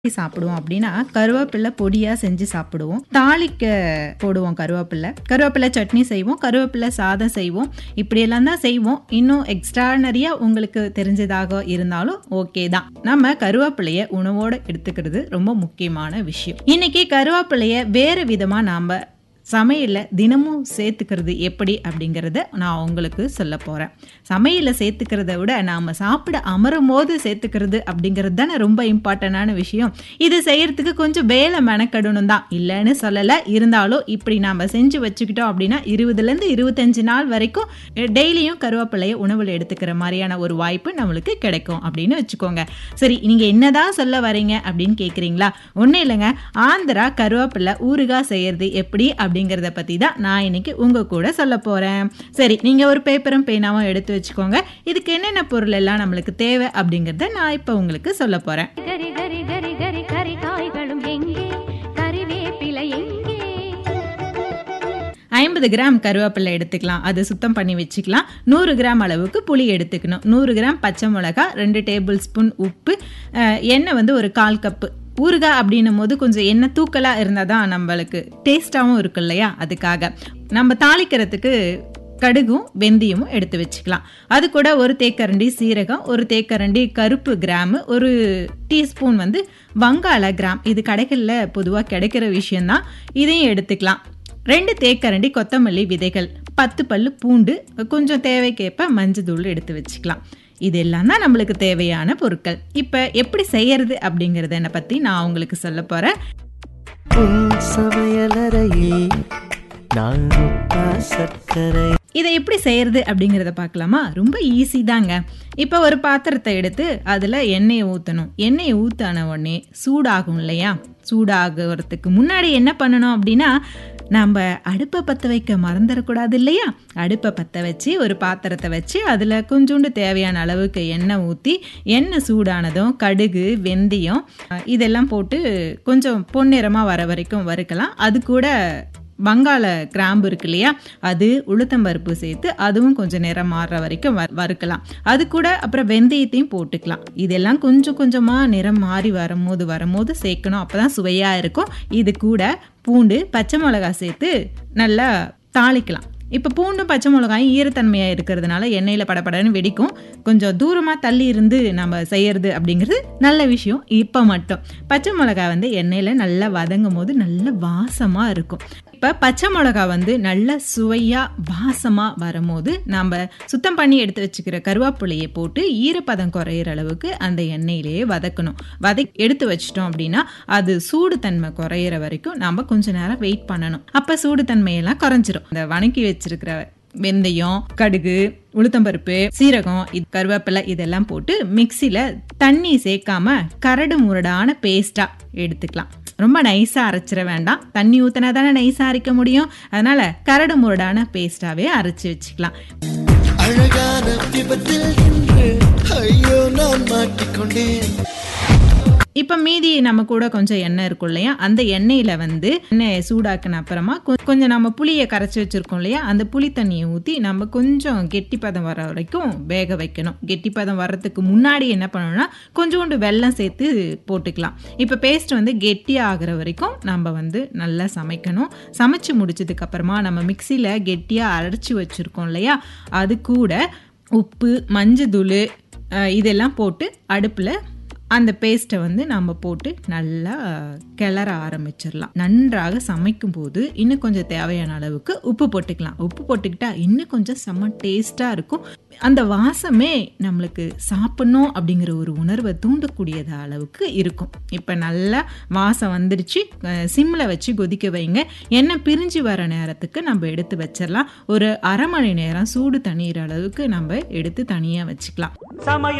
சாப்பிடுவோம் அப்படின்னா கருவேப்பிலை பொடியா செஞ்சு சாப்பிடுவோம் தாளிக்க போடுவோம் கருவேப்பிலை கருவேப்பிலை சட்னி செய்வோம் கருவேப்பிலை சாதம் செய்வோம் இப்படியெல்லாம் தான் செய்வோம் இன்னும் எக்ஸ்ட்ரானரியா உங்களுக்கு தெரிஞ்சதாக இருந்தாலும் ஓகே தான் நம்ம கருவேப்பிலைய உணவோட எடுத்துக்கிறது ரொம்ப முக்கியமான விஷயம் இன்னைக்கு கருவேப்பிலைய வேறு விதமா நாம சமையல்ல தினமும் சேர்த்துக்கிறது எப்படி அப்படிங்கிறத நான் உங்களுக்கு சொல்ல போகிறேன் சமையலில் சேர்த்துக்கிறத விட நாம் சாப்பிட அமரும் போது சேர்த்துக்கிறது அப்படிங்கிறது தானே ரொம்ப இம்பார்ட்டண்டான விஷயம் இது செய்யறதுக்கு கொஞ்சம் வேலை மெனக்கடணும் தான் இல்லைன்னு சொல்லலை இருந்தாலும் இப்படி நாம் செஞ்சு வச்சுக்கிட்டோம் அப்படின்னா இருபதுலேருந்து இருபத்தஞ்சு நாள் வரைக்கும் டெய்லியும் கருவேப்பிலையை உணவில் எடுத்துக்கிற மாதிரியான ஒரு வாய்ப்பு நம்மளுக்கு கிடைக்கும் அப்படின்னு வச்சுக்கோங்க சரி நீங்கள் என்னதான் சொல்ல வரீங்க அப்படின்னு கேட்குறீங்களா ஒன்றும் இல்லைங்க ஆந்திரா கருவேப்பிலை ஊறுகாய் செய்யறது எப்படி அப்படிங்கிறத பற்றி தான் நான் இன்னைக்கு உங்கள் கூட சொல்ல போகிறேன் சரி நீங்கள் ஒரு பேப்பரும் பேனாவும் எடுத்து வச்சுக்கோங்க இதுக்கு என்னென்ன பொருள் எல்லாம் நம்மளுக்கு தேவை அப்படிங்கிறத நான் இப்போ உங்களுக்கு சொல்ல போகிறேன் கரி கரி கரி கரி கரி காய்களும் எங்கே கறிவேப்பிலை எங்கே ஐம்பது கிராம் கருவேப்பிலை எடுத்துக்கலாம் அது சுத்தம் பண்ணி வச்சுக்கலாம் நூறு கிராம் அளவுக்கு புளி எடுத்துக்கணும் நூறு கிராம் பச்சை மிளகா ரெண்டு டேபிள் ஸ்பூன் உப்பு அஹ், எண்ணெய் வந்து ஒரு கால் கப்பு ஊறுகாய் அப்படின்னும் போது கொஞ்சம் எண்ணெய் தூக்கலாக இருந்தால் தான் நம்மளுக்கு டேஸ்ட்டாகவும் இருக்கும் இல்லையா அதுக்காக நம்ம தாளிக்கிறதுக்கு கடுகும் வெந்தயமும் எடுத்து வச்சுக்கலாம் அது கூட ஒரு தேக்கரண்டி சீரகம் ஒரு தேக்கரண்டி கருப்பு கிராமு ஒரு டீஸ்பூன் வந்து வங்காள கிராம் இது கடைகளில் பொதுவாக கிடைக்கிற விஷயம்தான் இதையும் எடுத்துக்கலாம் ரெண்டு தேக்கரண்டி கொத்தமல்லி விதைகள் பத்து பல்லு பூண்டு கொஞ்சம் தேவைக்கேற்ப மஞ்சள் எடுத்து வச்சுக்கலாம் இதெல்லாம் தான் நம்மளுக்கு தேவையான பொருட்கள் இப்போ எப்படி செய்யறது அப்படிங்கிறத பற்றி நான் உங்களுக்கு சொல்ல போகிறேன் உன் சமையலறையில் நான் உப்பா சர்க்கரை இதை எப்படி செய்யறது அப்படிங்கிறத பார்க்கலாமா ரொம்ப ஈஸி தாங்க இப்போ ஒரு பாத்திரத்தை எடுத்து அதில் எண்ணெயை ஊற்றணும் எண்ணெயை ஊற்றின உடனே சூடாகும் இல்லையா சூடாகிறதுக்கு முன்னாடி என்ன பண்ணணும் அப்படின்னா நம்ம அடுப்பை பற்ற வைக்க மறந்துடக்கூடாது இல்லையா அடுப்பை பற்ற வச்சு ஒரு பாத்திரத்தை வச்சு அதில் கொஞ்சோண்டு தேவையான அளவுக்கு எண்ணெய் ஊற்றி எண்ணெய் சூடானதும் கடுகு வெந்தயம் அஹ், இதெல்லாம் போட்டு கொஞ்சம் பொன்னிறமாக வர வரைக்கும் வறுக்கலாம் அது கூட வங்காள கிராம்பு இருக்கு இல்லையா அது உளுத்தம்பருப்பு சேர்த்து அதுவும் கொஞ்சம் நிறம் மாறுற வரைக்கும் வ வறுக்கலாம் அது கூட அப்புறம் வெந்தயத்தையும் போட்டுக்கலாம் இதெல்லாம் கொஞ்சம் கொஞ்சமாக நிறம் மாறி வரும்போது வரும்போது சேர்க்கணும் அப்போ தான் சுவையாக இருக்கும் இது கூட பூண்டு பச்சை மிளகாய் சேர்த்து நல்லா தாளிக்கலாம் இப்போ பூண்டும் பச்சை மிளகாயும் ஈரத்தன்மையாக இருக்கிறதுனால எண்ணெயில் படபடன்னு வெடிக்கும் கொஞ்சம் தூரமாக தள்ளி இருந்து நம்ம செய்யறது அப்படிங்கிறது நல்ல விஷயம் இப்போ மட்டும் பச்சை மிளகாய் வந்து எண்ணெயில் நல்லா வதங்கும் போது நல்ல வாசமாக இருக்கும் இப்போ பச்சை மிளகா வந்து நல்ல சுவையாக வாசமாக வரும்போது நம்ம சுத்தம் பண்ணி எடுத்து வச்சுக்கிற கருவேப்பிலையை போட்டு ஈரப்பதம் குறையிற அளவுக்கு அந்த எண்ணெயிலேயே வதக்கணும் வதக் எடுத்து வச்சிட்டோம் அப்படின்னா அது சூடு தன்மை குறையிற வரைக்கும் நம்ம கொஞ்ச நேரம் வெயிட் பண்ணணும் அப்போ சூடு தன்மையெல்லாம் குறைஞ்சிரும் இந்த வணக்கி வச்சிருக்கிற வெந்தயம் கடுகு உளுத்தம்பருப்பு சீரகம் இது கருவேப்பிலை இதெல்லாம் போட்டு மிக்சியில் தண்ணி சேர்க்காம கரடு முரடான பேஸ்டா எடுத்துக்கலாம் ரொம்ப நைஸாக அரைச்சிட வேண்டாம் தண்ணி ஊற்றினா தானே நைஸாக அரைக்க முடியும் அதனால கரடு முரடான பேஸ்டாவே அரைச்சி வச்சுக்கலாம் அழகான விபத்தில் இன்று ஐயோ நான் மாட்டிக்கொண்டேன் இப்போ மீதி நம்ம கூட கொஞ்சம் எண்ணெய் இருக்கும் இல்லையா அந்த எண்ணெயில் வந்து எண்ணெயை சூடாக்கின அப்புறமா கொ- கொஞ்சம் நம்ம புளியை கரைச்சி வச்சுருக்கோம் இல்லையா அந்த புளி தண்ணியை ஊற்றி நம்ம கொஞ்சம் கெட்டிப்பதம் வர வரைக்கும் வேக வைக்கணும் கெட்டிப்பதம் வர்றதுக்கு முன்னாடி என்ன பண்ணணும்னா கொஞ்சோண்டு வெல்லம் சேர்த்து போட்டுக்கலாம் இப்போ பேஸ்ட் வந்து கெட்டி ஆகிற வரைக்கும் நம்ம வந்து நல்லா சமைக்கணும் சமைச்சு முடிச்சதுக்கு அப்புறமா நம்ம மிக்சியில் கெட்டியாக அரைச்சி வச்சுருக்கோம் இல்லையா அது கூட உப்பு மஞ்சத்தூள் அஹ், இதெல்லாம் போட்டு அடுப்பில் அந்த பேஸ்ட்டை வந்து நம்ம போட்டு நல்லா கிளற ஆரம்பிச்சிடலாம் நன்றாக சமைக்கும் போது இன்னும் கொஞ்சம் தேவையான அளவுக்கு உப்பு போட்டுக்கலாம் உப்பு போட்டுக்கிட்டா இன்னும் கொஞ்சம் செம்ம டேஸ்ட்டாக இருக்கும் அந்த வாசமே நம்மளுக்கு சாப்பிட்ணும் அப்படிங்கிற ஒரு உணர்வை தூண்டக்கூடியது அளவுக்கு இருக்கும் இப்போ நல்லா வாசம் வந்துருச்சு சிம்மில் வச்சு கொதிக்க வைங்க எண்ணெய் பிரிஞ்சு வர நேரத்துக்கு நம்ம எடுத்து வச்சிடலாம் ஒரு அரை மணி நேரம் சூடு தண்ணீர் அளவுக்கு நம்ம எடுத்து தனியாக வச்சுக்கலாம் சமய